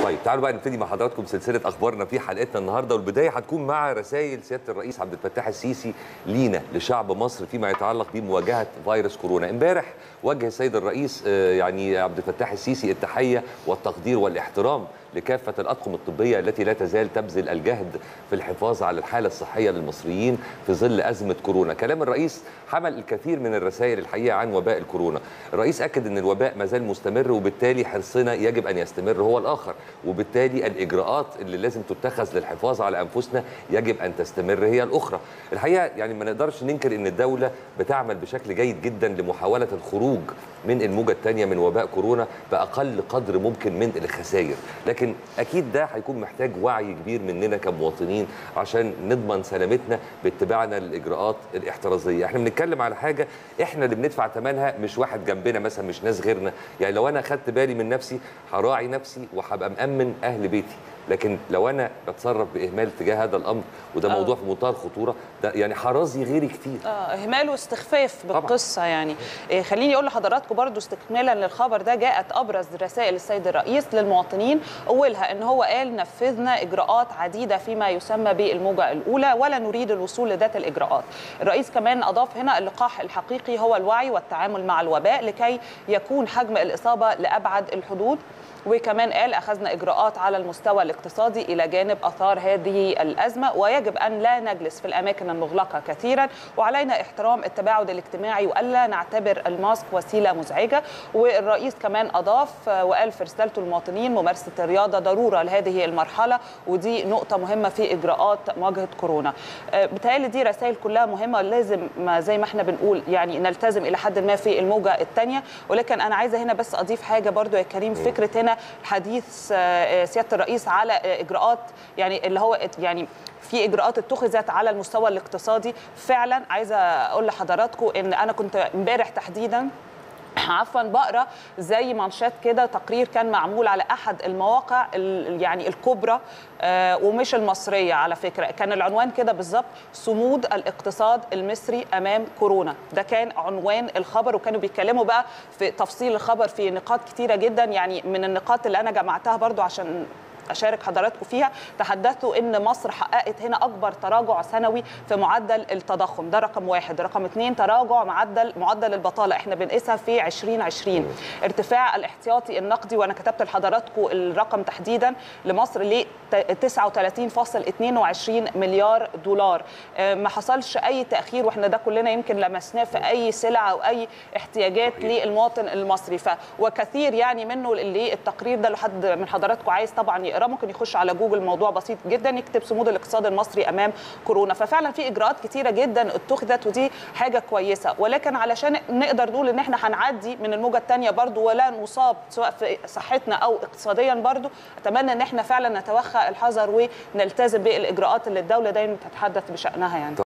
طيب تعالوا بقى نبتدي مع حضراتكم سلسله اخبارنا في حلقتنا النهارده والبدايه هتكون مع رسائل سياده الرئيس عبد الفتاح السيسي لينا لشعب مصر فيما يتعلق بمواجهه فيروس كورونا امبارح وجه السيد الرئيس آه، يعني عبد الفتاح السيسي التحيه والتقدير والاحترام لكافه الاطقم الطبيه التي لا تزال تبذل الجهد في الحفاظ على الحاله الصحيه للمصريين في ظل ازمه كورونا كلام الرئيس حمل الكثير من الرسائل الحقيقه عن وباء الكورونا الرئيس اكد ان الوباء ما زال مستمر وبالتالي حرصنا يجب ان يستمر هو الاخر وبالتالي الاجراءات اللي لازم تتخذ للحفاظ على انفسنا يجب ان تستمر هي الاخرى الحقيقه يعني ما نقدرش ننكر ان الدوله بتعمل بشكل جيد جدا لمحاوله الخروج من الموجه الثانيه من وباء كورونا باقل قدر ممكن من الخسائر لكن اكيد ده هيكون محتاج وعي كبير مننا كمواطنين عشان نضمن سلامتنا باتباعنا للاجراءات الاحترازيه احنا بنتكلم على حاجه احنا اللي بندفع ثمنها مش واحد جنبنا مثلا مش ناس غيرنا يعني لو انا خدت بالي من نفسي هراعي نفسي وهبقى مامن اهل بيتي لكن لو انا بتصرف باهمال تجاه هذا الامر وده آه. موضوع في منتهى الخطوره ده يعني حرازي غيري كتير اه اهمال واستخفاف طبعاً. بالقصه يعني إيه خليني اقول لحضراتكم برضو استكمالا للخبر ده جاءت ابرز رسائل السيد الرئيس للمواطنين اولها ان هو قال نفذنا اجراءات عديده فيما يسمى بالموجه الاولى ولا نريد الوصول لذات الاجراءات الرئيس كمان اضاف هنا اللقاح الحقيقي هو الوعي والتعامل مع الوباء لكي يكون حجم الاصابه لابعد الحدود وكمان قال اخذنا اجراءات على المستوى الاقتصادي الى جانب اثار هذه الازمه ويجب ان لا نجلس في الاماكن المغلقه كثيرا وعلينا احترام التباعد الاجتماعي والا نعتبر الماسك وسيله مزعجه والرئيس كمان اضاف وقال في رسالته للمواطنين ممارسه الرياضه ضروره لهذه المرحله ودي نقطه مهمه في اجراءات مواجهه كورونا آه، بالتالي دي رسائل كلها مهمه لازم ما زي ما احنا بنقول يعني نلتزم الى حد ما في الموجه الثانيه ولكن انا عايزه هنا بس اضيف حاجه برضو يا كريم فكره هنا حديث آه، سياده الرئيس على آه، اجراءات يعني اللي هو يعني في اجراءات اتخذت على المستوى الاقتصادي فعلا عايزه اقول لحضراتكم ان انا كنت امبارح تحديدا عفوا بقرا زي مانشات كده تقرير كان معمول على احد المواقع ال- يعني الكبرى آه، ومش المصريه على فكره كان العنوان كده بالظبط صمود الاقتصاد المصري امام كورونا ده كان عنوان الخبر وكانوا بيتكلموا بقى في تفصيل الخبر في نقاط كتيره جدا يعني من النقاط اللي انا جمعتها برضو عشان اشارك حضراتكم فيها تحدثوا ان مصر حققت هنا اكبر تراجع سنوي في معدل التضخم ده رقم واحد رقم اثنين تراجع معدل معدل البطاله احنا بنقيسها في 2020 ارتفاع الاحتياطي النقدي وانا كتبت لحضراتكم الرقم تحديدا لمصر ل 39.22 مليار دولار آه، ما حصلش اي تاخير واحنا ده كلنا يمكن لمسناه في اي سلعه او اي احتياجات للمواطن المصري ف وكثير يعني منه اللي التقرير ده لو حد من حضراتكم عايز طبعا يقراه ممكن يخش على جوجل موضوع بسيط جدا يكتب صمود الاقتصاد المصري امام كورونا ففعلا في اجراءات كتيره جدا اتخذت ودي حاجه كويسه ولكن علشان نقدر نقول ان احنا هنعدي من الموجه الثانيه برضو ولا نصاب سواء في صحتنا او اقتصاديا برضو اتمنى ان احنا فعلا نتوخى الحذر ونلتزم بالاجراءات اللي الدوله دايما تتحدث بشانها يعني